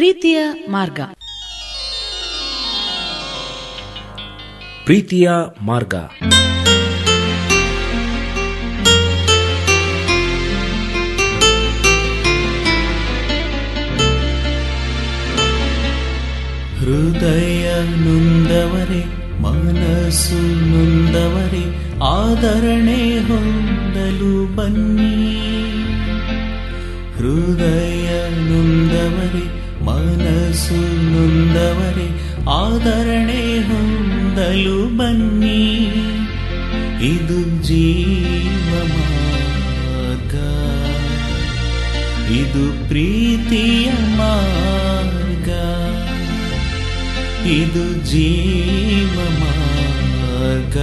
ಪ್ರೀತಿಯ ಮಾರ್ಗ ಪ್ರೀತಿಯ ಮಾರ್ಗ ಹೃದಯ ನೊಂದವರೇ ಮನಸ್ಸು ನೊಂದವರೇ ಆದರಣೆ ಹೊಂದಲು ಬನ್ನಿ ಹೃದಯ ನೊಂದವರೇ ಮನಸ್ಸು ನೊಂದವರೇ ಆದರಣೆ ಹೊಂದಲು ಬನ್ನಿ ಇದು ಜೀವ ಮಾರ್ಗ ಇದು ಪ್ರೀತಿಯ ಮಾರ್ಗ ಇದು ಜೀವ ಮಾರ್ಗ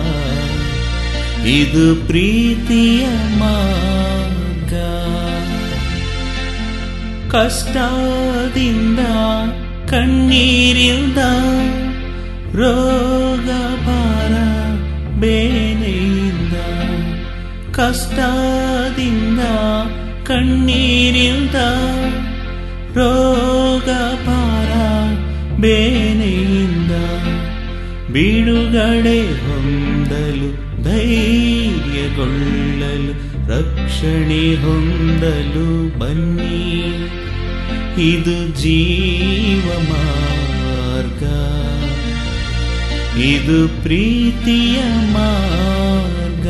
ಇದು ಪ್ರೀತಿಯ ಮಾರ್ಗ ಕಷ್ಟದಿಂದ ಕಣ್ಣೀರಿಂದ ರೋಗ ಭಾರ ಬೇನೆಯಿಂದ ಕಷ್ಟದಿಂದ ಕಣ್ಣೀರಿಂದ ರೋಗ ಭಾರ ಬೇನೆಯಿಂದ ಬಿಡುಗಡೆ ಹೊಂದಲು ಧೈರ್ಯಗೊಳ್ಳಲು ರಕ್ಷಣೆ ಹೊಂದಲು ಬನ್ನಿ ಇದು ಜೀವ ಮಾರ್ಗ ಇದು ಪ್ರೀತಿಯ ಮಾರ್ಗ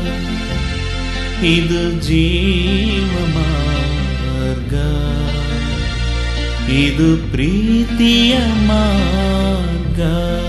ಇದು ಜೀವ ಮಾರ್ಗ ಇದು ಪ್ರೀತಿಯ ಮಾರ್ಗ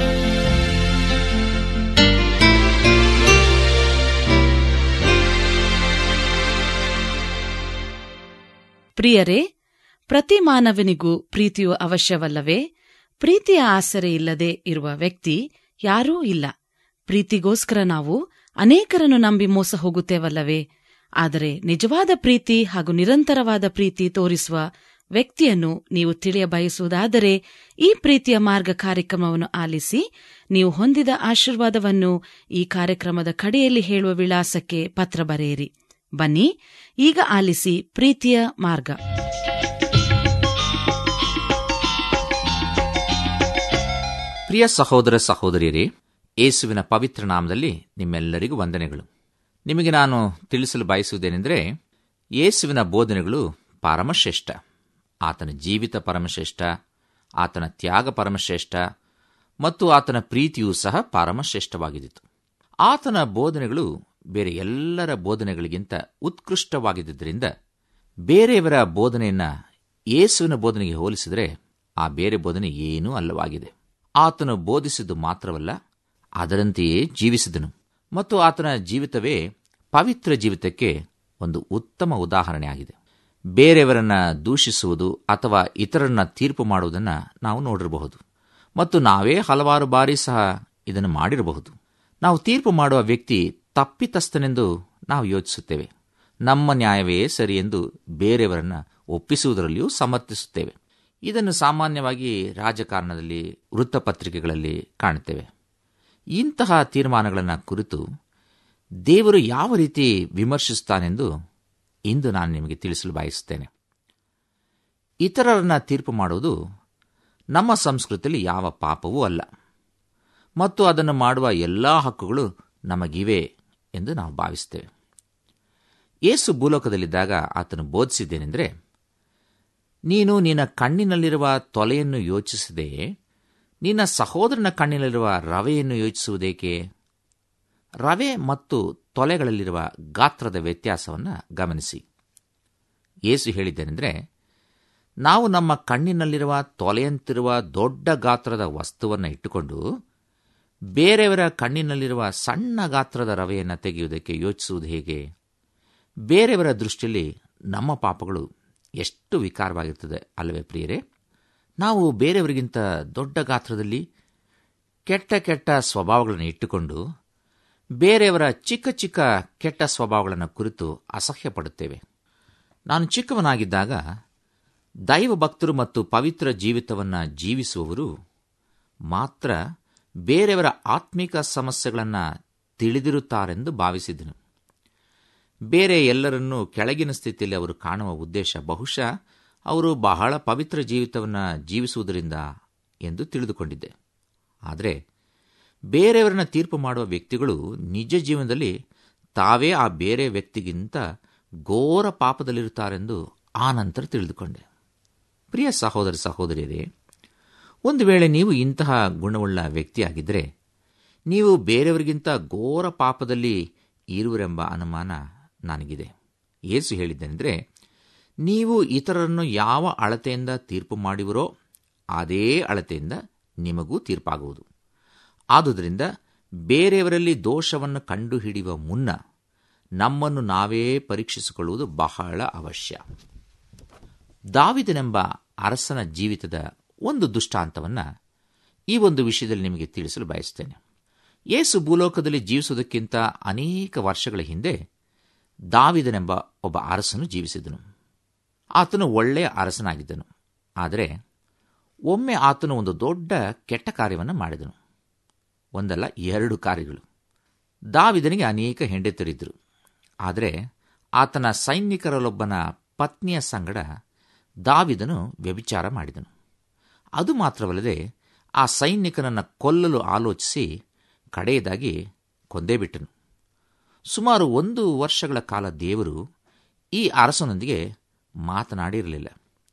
ಪ್ರಿಯರೇ ಪ್ರತಿ ಮಾನವನಿಗೂ ಪ್ರೀತಿಯು ಅವಶ್ಯವಲ್ಲವೇ ಪ್ರೀತಿಯ ಆಸರೆ ಇಲ್ಲದೆ ಇರುವ ವ್ಯಕ್ತಿ ಯಾರೂ ಇಲ್ಲ ಪ್ರೀತಿಗೋಸ್ಕರ ನಾವು ಅನೇಕರನ್ನು ನಂಬಿ ಮೋಸ ಹೋಗುತ್ತೇವಲ್ಲವೇ ಆದರೆ ನಿಜವಾದ ಪ್ರೀತಿ ಹಾಗೂ ನಿರಂತರವಾದ ಪ್ರೀತಿ ತೋರಿಸುವ ವ್ಯಕ್ತಿಯನ್ನು ನೀವು ತಿಳಿಯ ಬಯಸುವುದಾದರೆ ಈ ಪ್ರೀತಿಯ ಮಾರ್ಗ ಕಾರ್ಯಕ್ರಮವನ್ನು ಆಲಿಸಿ ನೀವು ಹೊಂದಿದ ಆಶೀರ್ವಾದವನ್ನು ಈ ಕಾರ್ಯಕ್ರಮದ ಕಡೆಯಲ್ಲಿ ಹೇಳುವ ವಿಳಾಸಕ್ಕೆ ಪತ್ರ ಬರೆಯಿರಿ ಬನ್ನಿ ಈಗ ಆಲಿಸಿ ಪ್ರೀತಿಯ ಮಾರ್ಗ ಪ್ರಿಯ ಸಹೋದರ ಸಹೋದರಿಯರೇ ಯೇಸುವಿನ ಪವಿತ್ರ ನಾಮದಲ್ಲಿ ನಿಮ್ಮೆಲ್ಲರಿಗೂ ವಂದನೆಗಳು ನಿಮಗೆ ನಾನು ತಿಳಿಸಲು ಬಯಸುವುದೇನೆಂದರೆ ಯೇಸುವಿನ ಬೋಧನೆಗಳು ಪರಮಶ್ರೇಷ್ಠ ಆತನ ಜೀವಿತ ಪರಮಶ್ರೇಷ್ಠ ಆತನ ತ್ಯಾಗ ಪರಮಶ್ರೇಷ್ಠ ಮತ್ತು ಆತನ ಪ್ರೀತಿಯೂ ಸಹ ಪರಮಶ್ರೇಷ್ಠವಾಗಿದ್ದಿತು ಆತನ ಬೋಧನೆಗಳು ಬೇರೆ ಎಲ್ಲರ ಬೋಧನೆಗಳಿಗಿಂತ ಉತ್ಕೃಷ್ಟವಾಗಿದ್ದರಿಂದ ಬೇರೆಯವರ ಬೋಧನೆಯನ್ನ ಯೇಸುವಿನ ಬೋಧನೆಗೆ ಹೋಲಿಸಿದರೆ ಆ ಬೇರೆ ಬೋಧನೆ ಏನೂ ಅಲ್ಲವಾಗಿದೆ ಆತನು ಬೋಧಿಸಿದ್ದು ಮಾತ್ರವಲ್ಲ ಅದರಂತೆಯೇ ಜೀವಿಸಿದನು ಮತ್ತು ಆತನ ಜೀವಿತವೇ ಪವಿತ್ರ ಜೀವಿತಕ್ಕೆ ಒಂದು ಉತ್ತಮ ಉದಾಹರಣೆಯಾಗಿದೆ ಬೇರೆಯವರನ್ನ ದೂಷಿಸುವುದು ಅಥವಾ ಇತರರನ್ನ ತೀರ್ಪು ಮಾಡುವುದನ್ನು ನಾವು ನೋಡಿರಬಹುದು ಮತ್ತು ನಾವೇ ಹಲವಾರು ಬಾರಿ ಸಹ ಇದನ್ನು ಮಾಡಿರಬಹುದು ನಾವು ತೀರ್ಪು ಮಾಡುವ ವ್ಯಕ್ತಿ ತಪ್ಪಿತಸ್ಥನೆಂದು ನಾವು ಯೋಚಿಸುತ್ತೇವೆ ನಮ್ಮ ನ್ಯಾಯವೇ ಸರಿ ಎಂದು ಬೇರೆಯವರನ್ನ ಒಪ್ಪಿಸುವುದರಲ್ಲಿಯೂ ಸಮರ್ಥಿಸುತ್ತೇವೆ ಇದನ್ನು ಸಾಮಾನ್ಯವಾಗಿ ರಾಜಕಾರಣದಲ್ಲಿ ವೃತ್ತಪತ್ರಿಕೆಗಳಲ್ಲಿ ಕಾಣುತ್ತೇವೆ ಇಂತಹ ತೀರ್ಮಾನಗಳನ್ನು ಕುರಿತು ದೇವರು ಯಾವ ರೀತಿ ವಿಮರ್ಶಿಸುತ್ತಾನೆಂದು ಇಂದು ನಾನು ನಿಮಗೆ ತಿಳಿಸಲು ಬಯಸುತ್ತೇನೆ ಇತರರನ್ನ ತೀರ್ಪು ಮಾಡುವುದು ನಮ್ಮ ಸಂಸ್ಕೃತಿಯಲ್ಲಿ ಯಾವ ಪಾಪವೂ ಅಲ್ಲ ಮತ್ತು ಅದನ್ನು ಮಾಡುವ ಎಲ್ಲ ಹಕ್ಕುಗಳು ನಮಗಿವೆ ಎಂದು ನಾವು ಭಾವಿಸುತ್ತೇವೆ ಯೇಸು ಭೂಲೋಕದಲ್ಲಿದ್ದಾಗ ಆತನು ಬೋಧಿಸಿದ್ದೇನೆಂದರೆ ನೀನು ನಿನ್ನ ಕಣ್ಣಿನಲ್ಲಿರುವ ತೊಲೆಯನ್ನು ಯೋಚಿಸದೆಯೇ ನಿನ್ನ ಸಹೋದರನ ಕಣ್ಣಿನಲ್ಲಿರುವ ರವೆಯನ್ನು ಯೋಚಿಸುವುದೇಕೆ ರವೆ ಮತ್ತು ತೊಲೆಗಳಲ್ಲಿರುವ ಗಾತ್ರದ ವ್ಯತ್ಯಾಸವನ್ನು ಗಮನಿಸಿ ಯೇಸು ಹೇಳಿದ್ದೇನೆಂದರೆ ನಾವು ನಮ್ಮ ಕಣ್ಣಿನಲ್ಲಿರುವ ತೊಲೆಯಂತಿರುವ ದೊಡ್ಡ ಗಾತ್ರದ ವಸ್ತುವನ್ನು ಇಟ್ಟುಕೊಂಡು ಬೇರೆಯವರ ಕಣ್ಣಿನಲ್ಲಿರುವ ಸಣ್ಣ ಗಾತ್ರದ ರವೆಯನ್ನು ತೆಗೆಯುವುದಕ್ಕೆ ಯೋಚಿಸುವುದು ಹೇಗೆ ಬೇರೆಯವರ ದೃಷ್ಟಿಯಲ್ಲಿ ನಮ್ಮ ಪಾಪಗಳು ಎಷ್ಟು ವಿಕಾರವಾಗಿರ್ತದೆ ಅಲ್ಲವೇ ಪ್ರಿಯರೇ ನಾವು ಬೇರೆಯವರಿಗಿಂತ ದೊಡ್ಡ ಗಾತ್ರದಲ್ಲಿ ಕೆಟ್ಟ ಕೆಟ್ಟ ಸ್ವಭಾವಗಳನ್ನು ಇಟ್ಟುಕೊಂಡು ಬೇರೆಯವರ ಚಿಕ್ಕ ಚಿಕ್ಕ ಕೆಟ್ಟ ಸ್ವಭಾವಗಳನ್ನು ಕುರಿತು ಅಸಹ್ಯ ಪಡುತ್ತೇವೆ ನಾನು ಚಿಕ್ಕವನಾಗಿದ್ದಾಗ ದೈವ ಭಕ್ತರು ಮತ್ತು ಪವಿತ್ರ ಜೀವಿತವನ್ನು ಜೀವಿಸುವವರು ಮಾತ್ರ ಬೇರೆಯವರ ಆತ್ಮಿಕ ಸಮಸ್ಯೆಗಳನ್ನು ತಿಳಿದಿರುತ್ತಾರೆಂದು ಭಾವಿಸಿದನು ಬೇರೆ ಎಲ್ಲರನ್ನೂ ಕೆಳಗಿನ ಸ್ಥಿತಿಯಲ್ಲಿ ಅವರು ಕಾಣುವ ಉದ್ದೇಶ ಬಹುಶಃ ಅವರು ಬಹಳ ಪವಿತ್ರ ಜೀವಿತವನ್ನು ಜೀವಿಸುವುದರಿಂದ ಎಂದು ತಿಳಿದುಕೊಂಡಿದ್ದೆ ಆದರೆ ಬೇರೆಯವರನ್ನ ತೀರ್ಪು ಮಾಡುವ ವ್ಯಕ್ತಿಗಳು ನಿಜ ಜೀವನದಲ್ಲಿ ತಾವೇ ಆ ಬೇರೆ ವ್ಯಕ್ತಿಗಿಂತ ಘೋರ ಪಾಪದಲ್ಲಿರುತ್ತಾರೆಂದು ಆ ನಂತರ ತಿಳಿದುಕೊಂಡೆ ಪ್ರಿಯ ಸಹೋದರ ಸಹೋದರಿಯರೇ ಒಂದು ವೇಳೆ ನೀವು ಇಂತಹ ಗುಣವುಳ್ಳ ವ್ಯಕ್ತಿಯಾಗಿದ್ದರೆ ನೀವು ಬೇರೆಯವರಿಗಿಂತ ಘೋರ ಪಾಪದಲ್ಲಿ ಇರುವರೆಂಬ ಅನುಮಾನ ನನಗಿದೆ ಏಸು ಹೇಳಿದ್ದನೆಂದರೆ ನೀವು ಇತರರನ್ನು ಯಾವ ಅಳತೆಯಿಂದ ತೀರ್ಪು ಮಾಡುವಿರೋ ಅದೇ ಅಳತೆಯಿಂದ ನಿಮಗೂ ತೀರ್ಪಾಗುವುದು ಆದುದರಿಂದ ಬೇರೆಯವರಲ್ಲಿ ದೋಷವನ್ನು ಕಂಡುಹಿಡಿಯುವ ಮುನ್ನ ನಮ್ಮನ್ನು ನಾವೇ ಪರೀಕ್ಷಿಸಿಕೊಳ್ಳುವುದು ಬಹಳ ಅವಶ್ಯ ದಾವಿದನೆಂಬ ಅರಸನ ಜೀವಿತದ ಒಂದು ದುಷ್ಟಾಂತವನ್ನು ಈ ಒಂದು ವಿಷಯದಲ್ಲಿ ನಿಮಗೆ ತಿಳಿಸಲು ಬಯಸುತ್ತೇನೆ ಯೇಸು ಭೂಲೋಕದಲ್ಲಿ ಜೀವಿಸುವುದಕ್ಕಿಂತ ಅನೇಕ ವರ್ಷಗಳ ಹಿಂದೆ ದಾವಿದನೆಂಬ ಒಬ್ಬ ಅರಸನು ಜೀವಿಸಿದನು ಆತನು ಒಳ್ಳೆಯ ಅರಸನಾಗಿದ್ದನು ಆದರೆ ಒಮ್ಮೆ ಆತನು ಒಂದು ದೊಡ್ಡ ಕೆಟ್ಟ ಕಾರ್ಯವನ್ನು ಮಾಡಿದನು ಒಂದಲ್ಲ ಎರಡು ಕಾರ್ಯಗಳು ದಾವಿದನಿಗೆ ಅನೇಕ ಹೆಂಡತಿಯರಿದ್ದರು ಆದರೆ ಆತನ ಸೈನಿಕರಲ್ಲೊಬ್ಬನ ಪತ್ನಿಯ ಸಂಗಡ ದಾವಿದನು ವ್ಯಭಿಚಾರ ಮಾಡಿದನು ಅದು ಮಾತ್ರವಲ್ಲದೆ ಆ ಸೈನಿಕನನ್ನು ಕೊಲ್ಲಲು ಆಲೋಚಿಸಿ ಕಡೆಯದಾಗಿ ಕೊಂದೇ ಬಿಟ್ಟನು ಸುಮಾರು ಒಂದು ವರ್ಷಗಳ ಕಾಲ ದೇವರು ಈ ಅರಸನೊಂದಿಗೆ ಮಾತನಾಡಿರಲಿಲ್ಲ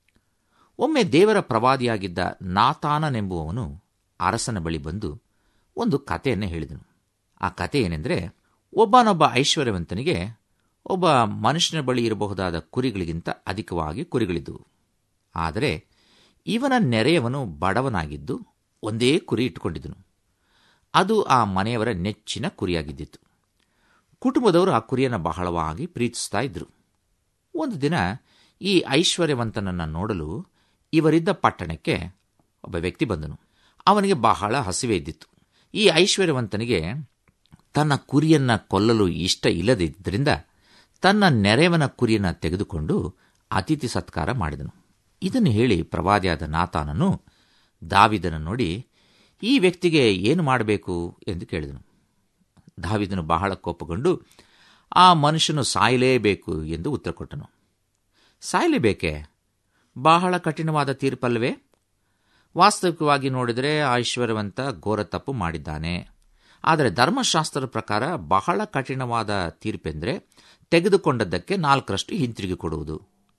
ಒಮ್ಮೆ ದೇವರ ಪ್ರವಾದಿಯಾಗಿದ್ದ ನಾತಾನನೆಂಬುವವನು ಅರಸನ ಬಳಿ ಬಂದು ಒಂದು ಕಥೆಯನ್ನು ಹೇಳಿದನು ಆ ಕತೆ ಏನೆಂದರೆ ಒಬ್ಬನೊಬ್ಬ ಐಶ್ವರ್ಯವಂತನಿಗೆ ಒಬ್ಬ ಮನುಷ್ಯನ ಬಳಿ ಇರಬಹುದಾದ ಕುರಿಗಳಿಗಿಂತ ಅಧಿಕವಾಗಿ ಕುರಿಗಳಿದ್ದವು ಆದರೆ ಇವನ ನೆರೆಯವನು ಬಡವನಾಗಿದ್ದು ಒಂದೇ ಕುರಿ ಇಟ್ಟುಕೊಂಡಿದ್ದನು ಅದು ಆ ಮನೆಯವರ ನೆಚ್ಚಿನ ಕುರಿಯಾಗಿದ್ದಿತ್ತು ಕುಟುಂಬದವರು ಆ ಕುರಿಯನ್ನು ಬಹಳವಾಗಿ ಪ್ರೀತಿಸ್ತಾ ಇದ್ರು ಒಂದು ದಿನ ಈ ಐಶ್ವರ್ಯವಂತನನ್ನು ನೋಡಲು ಇವರಿದ್ದ ಪಟ್ಟಣಕ್ಕೆ ಒಬ್ಬ ವ್ಯಕ್ತಿ ಬಂದನು ಅವನಿಗೆ ಬಹಳ ಹಸಿವೆ ಇದ್ದಿತ್ತು ಈ ಐಶ್ವರ್ಯವಂತನಿಗೆ ತನ್ನ ಕುರಿಯನ್ನ ಕೊಲ್ಲಲು ಇಷ್ಟ ಇಲ್ಲದಿದ್ದರಿಂದ ತನ್ನ ನೆರೆಯವನ ಕುರಿಯನ್ನ ತೆಗೆದುಕೊಂಡು ಅತಿಥಿ ಸತ್ಕಾರ ಮಾಡಿದನು ಇದನ್ನು ಹೇಳಿ ಪ್ರವಾದಿಯಾದ ನಾತಾನನು ದಾವಿದನ ನೋಡಿ ಈ ವ್ಯಕ್ತಿಗೆ ಏನು ಮಾಡಬೇಕು ಎಂದು ಕೇಳಿದನು ದಾವಿದನು ಬಹಳ ಕೋಪಗೊಂಡು ಆ ಮನುಷ್ಯನು ಸಾಯಲೇಬೇಕು ಎಂದು ಉತ್ತರ ಕೊಟ್ಟನು ಸಾಯಲೇಬೇಕೆ ಬಹಳ ಕಠಿಣವಾದ ತೀರ್ಪಲ್ವೇ ವಾಸ್ತವಿಕವಾಗಿ ನೋಡಿದರೆ ಐಶ್ವರ್ಯವಂತ ಘೋರ ತಪ್ಪು ಮಾಡಿದ್ದಾನೆ ಆದರೆ ಧರ್ಮಶಾಸ್ತ್ರದ ಪ್ರಕಾರ ಬಹಳ ಕಠಿಣವಾದ ತೀರ್ಪೆಂದರೆ ತೆಗೆದುಕೊಂಡದ್ದಕ್ಕೆ ನಾಲ್ಕರಷ್ಟು ಹಿಂತಿರುಗಿ ಕೊಡುವುದು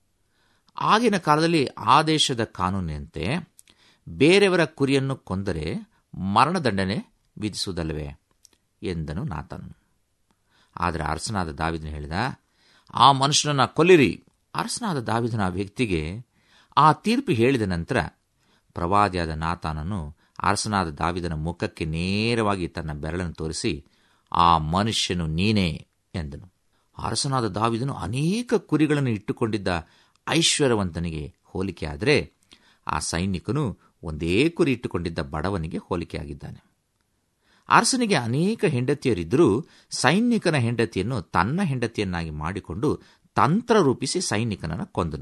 ಆಗಿನ ಕಾಲದಲ್ಲಿ ಆದೇಶದ ಕಾನೂನಿನಂತೆ ಬೇರೆಯವರ ಕುರಿಯನ್ನು ಕೊಂದರೆ ಮರಣದಂಡನೆ ವಿಧಿಸುವುದಲ್ಲವೇ ಎಂದನು ನಾತನು ಆದರೆ ಅರಸನಾದ ದಾವಿದನು ಹೇಳಿದ ಆ ಮನುಷ್ಯನನ್ನ ಕೊಲ್ಲಿರಿ ಅರಸನಾದ ದಾವಿದನ ಆ ವ್ಯಕ್ತಿಗೆ ಆ ತೀರ್ಪು ಹೇಳಿದ ನಂತರ ಪ್ರವಾದಿಯಾದ ನಾತಾನನು ಅರಸನಾದ ದಾವಿದನ ಮುಖಕ್ಕೆ ನೇರವಾಗಿ ತನ್ನ ಬೆರಳನ್ನು ತೋರಿಸಿ ಆ ಮನುಷ್ಯನು ನೀನೇ ಎಂದನು ಅರಸನಾದ ದಾವಿದನು ಅನೇಕ ಕುರಿಗಳನ್ನು ಇಟ್ಟುಕೊಂಡಿದ್ದ ಐಶ್ವರ್ಯವಂತನಿಗೆ ಹೋಲಿಕೆಯಾದರೆ ಆ ಸೈನಿಕನು ಒಂದೇ ಕುರಿ ಇಟ್ಟುಕೊಂಡಿದ್ದ ಬಡವನಿಗೆ ಹೋಲಿಕೆಯಾಗಿದ್ದಾನೆ ಅರಸನಿಗೆ ಅನೇಕ ಹೆಂಡತಿಯರಿದ್ದರೂ ಸೈನಿಕನ ಹೆಂಡತಿಯನ್ನು ತನ್ನ ಹೆಂಡತಿಯನ್ನಾಗಿ ಮಾಡಿಕೊಂಡು ತಂತ್ರ ರೂಪಿಸಿ ಸೈನಿಕನನ್ನು ಕೊಂದನು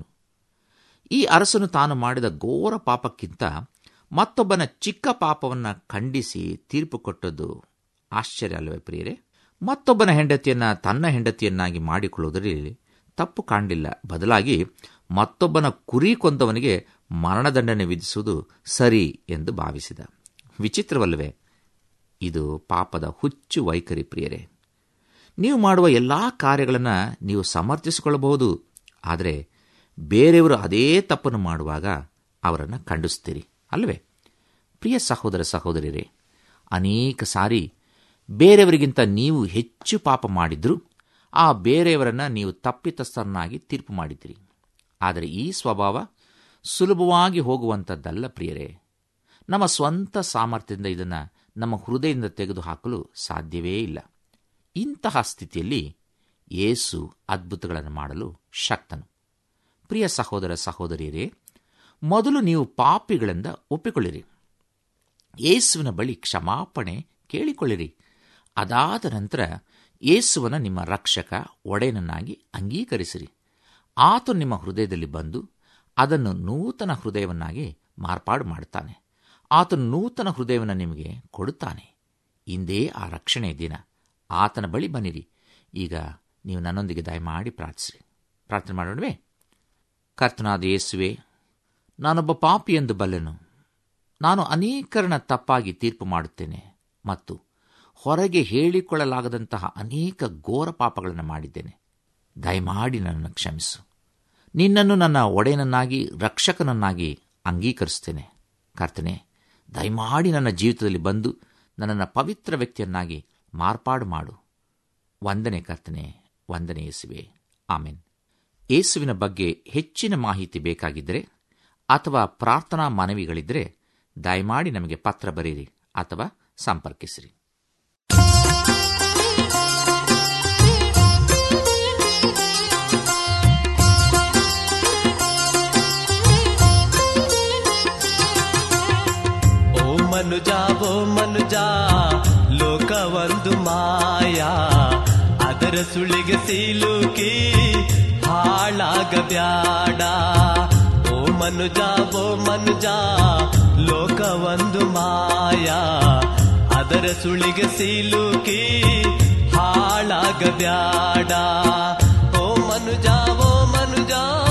ಈ ಅರಸನು ತಾನು ಮಾಡಿದ ಘೋರ ಪಾಪಕ್ಕಿಂತ ಮತ್ತೊಬ್ಬನ ಚಿಕ್ಕ ಪಾಪವನ್ನು ಖಂಡಿಸಿ ತೀರ್ಪು ಕೊಟ್ಟದ್ದು ಆಶ್ಚರ್ಯ ಅಲ್ಲವೇ ಪ್ರಿಯರೇ ಮತ್ತೊಬ್ಬನ ಹೆಂಡತಿಯನ್ನ ತನ್ನ ಹೆಂಡತಿಯನ್ನಾಗಿ ಮಾಡಿಕೊಳ್ಳುವುದರಲ್ಲಿ ತಪ್ಪು ಕಾಣಲಿಲ್ಲ ಬದಲಾಗಿ ಮತ್ತೊಬ್ಬನ ಕುರಿ ಕೊಂದವನಿಗೆ ಮರಣದಂಡನೆ ವಿಧಿಸುವುದು ಸರಿ ಎಂದು ಭಾವಿಸಿದ ವಿಚಿತ್ರವಲ್ಲವೇ ಇದು ಪಾಪದ ಹುಚ್ಚು ವೈಖರಿ ಪ್ರಿಯರೇ ನೀವು ಮಾಡುವ ಎಲ್ಲಾ ಕಾರ್ಯಗಳನ್ನು ನೀವು ಸಮರ್ಥಿಸಿಕೊಳ್ಳಬಹುದು ಆದರೆ ಬೇರೆಯವರು ಅದೇ ತಪ್ಪನ್ನು ಮಾಡುವಾಗ ಅವರನ್ನು ಖಂಡಿಸ್ತೀರಿ ಅಲ್ಲವೇ ಪ್ರಿಯ ಸಹೋದರ ಸಹೋದರಿಯರೇ ಅನೇಕ ಸಾರಿ ಬೇರೆಯವರಿಗಿಂತ ನೀವು ಹೆಚ್ಚು ಪಾಪ ಮಾಡಿದ್ರೂ ಆ ಬೇರೆಯವರನ್ನ ನೀವು ತಪ್ಪಿತಸ್ಥರನ್ನಾಗಿ ತೀರ್ಪು ಮಾಡಿದ್ದೀರಿ ಆದರೆ ಈ ಸ್ವಭಾವ ಸುಲಭವಾಗಿ ಹೋಗುವಂಥದ್ದಲ್ಲ ಪ್ರಿಯರೇ ನಮ್ಮ ಸ್ವಂತ ಸಾಮರ್ಥ್ಯದಿಂದ ಇದನ್ನು ನಮ್ಮ ಹೃದಯದಿಂದ ತೆಗೆದುಹಾಕಲು ಸಾಧ್ಯವೇ ಇಲ್ಲ ಇಂತಹ ಸ್ಥಿತಿಯಲ್ಲಿ ಯೇಸು ಅದ್ಭುತಗಳನ್ನು ಮಾಡಲು ಶಕ್ತನು ಪ್ರಿಯ ಸಹೋದರ ಸಹೋದರಿಯರೇ ಮೊದಲು ನೀವು ಪಾಪಿಗಳಿಂದ ಒಪ್ಪಿಕೊಳ್ಳಿರಿ ಯೇಸುವಿನ ಬಳಿ ಕ್ಷಮಾಪಣೆ ಕೇಳಿಕೊಳ್ಳಿರಿ ಅದಾದ ನಂತರ ಯೇಸುವನ ನಿಮ್ಮ ರಕ್ಷಕ ಒಡೆಯನನ್ನಾಗಿ ಅಂಗೀಕರಿಸಿರಿ ಆತನು ನಿಮ್ಮ ಹೃದಯದಲ್ಲಿ ಬಂದು ಅದನ್ನು ನೂತನ ಹೃದಯವನ್ನಾಗಿ ಮಾರ್ಪಾಡು ಮಾಡುತ್ತಾನೆ ಆತನು ನೂತನ ಹೃದಯವನ್ನು ನಿಮಗೆ ಕೊಡುತ್ತಾನೆ ಇಂದೇ ಆ ರಕ್ಷಣೆಯ ದಿನ ಆತನ ಬಳಿ ಬನ್ನಿರಿ ಈಗ ನೀವು ನನ್ನೊಂದಿಗೆ ದಯಮಾಡಿ ಪ್ರಾರ್ಥಿಸಿರಿ ಪ್ರಾರ್ಥನೆ ಮಾಡೋಣವೇ ಕರ್ತನಾದ ಯೇಸುವೆ ನಾನೊಬ್ಬ ಪಾಪಿ ಎಂದು ಬಲ್ಲೆನು ನಾನು ಅನೇಕರನ್ನ ತಪ್ಪಾಗಿ ತೀರ್ಪು ಮಾಡುತ್ತೇನೆ ಮತ್ತು ಹೊರಗೆ ಹೇಳಿಕೊಳ್ಳಲಾಗದಂತಹ ಅನೇಕ ಘೋರ ಪಾಪಗಳನ್ನು ಮಾಡಿದ್ದೇನೆ ದಯಮಾಡಿ ನನ್ನನ್ನು ಕ್ಷಮಿಸು ನಿನ್ನನ್ನು ನನ್ನ ಒಡೆಯನನ್ನಾಗಿ ರಕ್ಷಕನನ್ನಾಗಿ ಅಂಗೀಕರಿಸ್ತೇನೆ ಕರ್ತನೆ ದಯಮಾಡಿ ನನ್ನ ಜೀವಿತದಲ್ಲಿ ಬಂದು ನನ್ನನ್ನು ಪವಿತ್ರ ವ್ಯಕ್ತಿಯನ್ನಾಗಿ ಮಾರ್ಪಾಡು ಮಾಡು ವಂದನೆ ಕರ್ತನೆ ವಂದನೆ ಯೇಸುವೆ ಆಮೆನ್ ಯೇಸುವಿನ ಬಗ್ಗೆ ಹೆಚ್ಚಿನ ಮಾಹಿತಿ ಬೇಕಾಗಿದ್ದರೆ ಅಥವಾ ಪ್ರಾರ್ಥನಾ ಮನವಿಗಳಿದ್ದರೆ ದಯಮಾಡಿ ನಮಗೆ ಪತ್ರ ಬರೆಯಿರಿ ಅಥವಾ ಸಂಪರ್ಕಿಸಿರಿ ಓ ಮನುಜ ಓ ಮನುಜ ಲೋಕ ಒಂದು ಮಾಯಾ ಅದರ ಸುಳಿಗೆ ಸಿಲುಕಿ ಹಾಳಾಗಬ್ಯಾಡ ಓ ಮನುಜ ಓ ಮನುಜ ಲೋಕ ಒಂದು ಮಾಯಾ ಅದರ ಸುಳಿಗೆ ಸಿಲುಕಿ ಹಾಳಾಗಬ್ಯಾಡ ಓ ಮನುಜ ಓ ಮನುಜ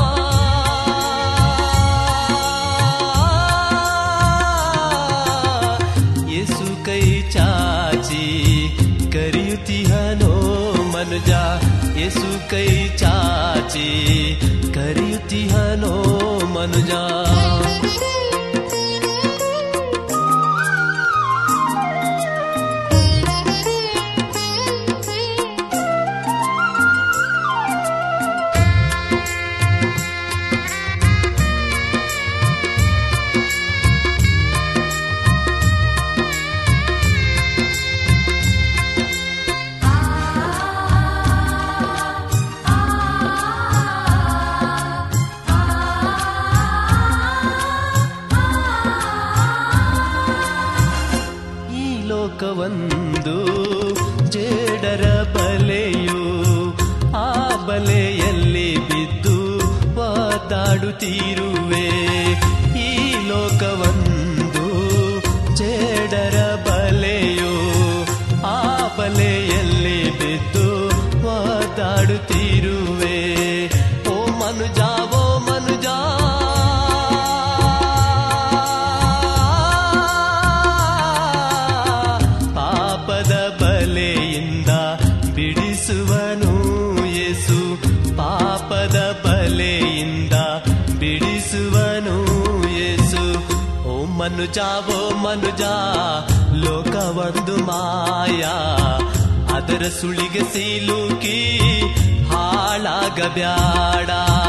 ಯೇಸು ಕೈ ಚಾಚಿ ಕರೆಯುತ್ತಿಹನೋ ಮನುಜ ಯೇಸು ಕೈ ಚಾಚಿ ಕರೆಯುತ್ತಿಹನೋ ಮನುಜ ಈ ಲೋಕವೊಂದು ಜೇಡರ ಬಲೆಯು ಆ ಬಲೆಯಲ್ಲಿ ಬಿದ್ದು ಒದ್ದಾಡುತ್ತೀರುವೆ ಈ ಲೋಕವೊಂದು ಜೇಡರ ಬಲೆಯು ಆ ಬಲೆಯಲ್ಲಿ ಬಿದ್ದು ಒದ್ದಾಡುತ್ತೀರುವೆ ಓ ಮನುಜ ಓ ಮನುಜ ಪಾಪದ ಬಲೆಯಿಂದ ಬಿಡಿಸುವನು ಯೇಸು ಪಾಪದ ಬಲೆಯಿಂದ ಬಿಡಿಸುವನು ಯೇಸು ಓ ಮನುಜ ಓ ಮನುಜ ಲೋಕ ಒಂದು ಮಾಯಾ ಅದರ ಸುಳಿಗೆ ಸಿಲುಕಿ ಹಾಳಾಗಬ್ಯಾಡ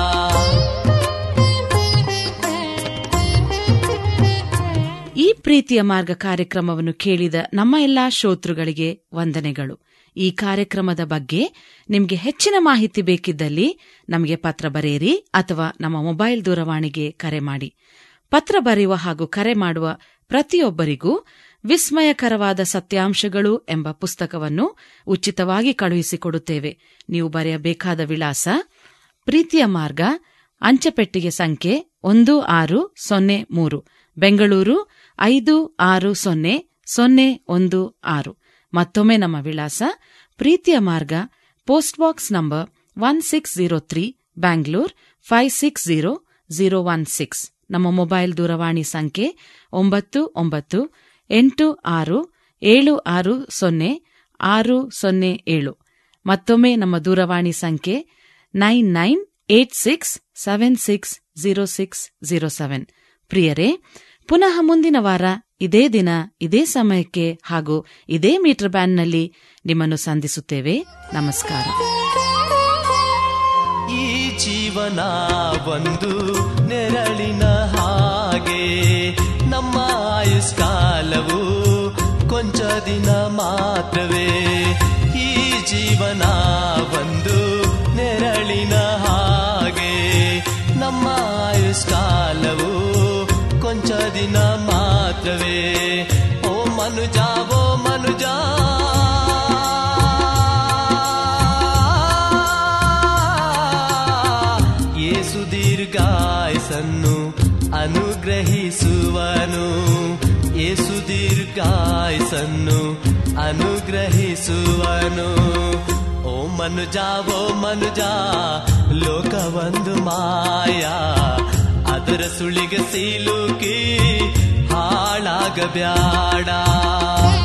ಈ ಪ್ರೀತಿಯ ಮಾರ್ಗ ಕಾರ್ಯಕ್ರಮವನ್ನು ಕೇಳಿದ ನಮ್ಮ ಎಲ್ಲಾ ಶ್ರೋತೃಗಳಿಗೆ ವಂದನೆಗಳು ಈ ಕಾರ್ಯಕ್ರಮದ ಬಗ್ಗೆ ನಿಮಗೆ ಹೆಚ್ಚಿನ ಮಾಹಿತಿ ಬೇಕಿದ್ದಲ್ಲಿ ನಮಗೆ ಪತ್ರ ಬರೆಯಿರಿ ಅಥವಾ ನಮ್ಮ ಮೊಬೈಲ್ ದೂರವಾಣಿಗೆ ಕರೆ ಮಾಡಿ ಪತ್ರ ಬರೆಯುವ ಹಾಗೂ ಕರೆ ಮಾಡುವ ಪ್ರತಿಯೊಬ್ಬರಿಗೂ ವಿಸ್ಮಯಕರವಾದ ಸತ್ಯಾಂಶಗಳು ಎಂಬ ಪುಸ್ತಕವನ್ನು ಉಚಿತವಾಗಿ ಕಳುಹಿಸಿಕೊಡುತ್ತೇವೆ ನೀವು ಬರೆಯಬೇಕಾದ ವಿಳಾಸ ಪ್ರೀತಿಯ ಮಾರ್ಗ ಅಂಚೆಪೆಟ್ಟಿಗೆ ಸಂಖ್ಯೆ ಒಂದು ಆರು ಸೊನ್ನೆ ಮೂರು ಬೆಂಗಳೂರು ಐದು ಆರು ಸೊನ್ನೆ ಸೊನ್ನೆ ಒಂದು ಆರು ಮತ್ತೊಮ್ಮೆ ನಮ್ಮ ವಿಳಾಸ ಪ್ರೀತಿಯ ಮಾರ್ಗ post box number one six zero three Bangalore five six zero zero one six ನಮ್ಮ ಮೊಬೈಲ್ ದೂರವಾಣಿ ಸಂಖ್ಯೆ ಒಂಬತ್ತು ಒಂಬತ್ತು ಎಂಟು ಆರು ಏಳು ಆರು ಸೊನ್ನೆ ಆರು ಸೊನ್ನೆ ಏಳು ಮತ್ತೊಮ್ಮೆ ನಮ್ಮ ದೂರವಾಣಿ ಸಂಖ್ಯೆ nine nine eight six seven six zero six zero seven ಪ್ರಿಯರೇ ಪುನಃ ಮುಂದಿನ ವಾರ ಇದೇ ದಿನ ಇದೇ ಸಮಯಕ್ಕೆ ಹಾಗೂ ಇದೇ ಮೀಟರ್ ಬ್ಯಾಂಡ್ನಲ್ಲಿ ನಿಮ್ಮನ್ನು ಸಂಧಿಸುತ್ತೇವೆ ನಮಸ್ಕಾರ ಈ ಜೀವನ ಒಂದು ನೆರಳಿನ ಹಾಗೆ ನಮ್ಮ ಆಯುಷ್ಕಾಲವು ಕೊಂಚ ದಿನ ಮಾತ್ರವೇ ಈ ಜೀವನ ಒಂದು ನೆರಳಿನ ಹಾಗೆ ನಮ್ಮ ಆಯುಷ್ಕಾಲವು ಕೊಂಚ ದಿನ ಮಾತ್ರವೇ ಓ ಮನುಜ ಓ ಮನುಜ ಯೇಸು ದೀರ್ಘಾಯಸನ್ನು ಅನುಗ್ರಹಿಸುವನು ಯೇಸು ದೀರ್ಘಾಯಸನ್ನು ಅನುಗ್ರಹಿಸುವನು ಓ ಮನುಜ ಓ ಮನುಜ ಲೋಕ ಒಂದು ಮಾಯಾ ಅದರ ಸುಳಿಗೆ ಸಿಲುಕಿ ಹಾಳಾಗಬ್ಯಾಡ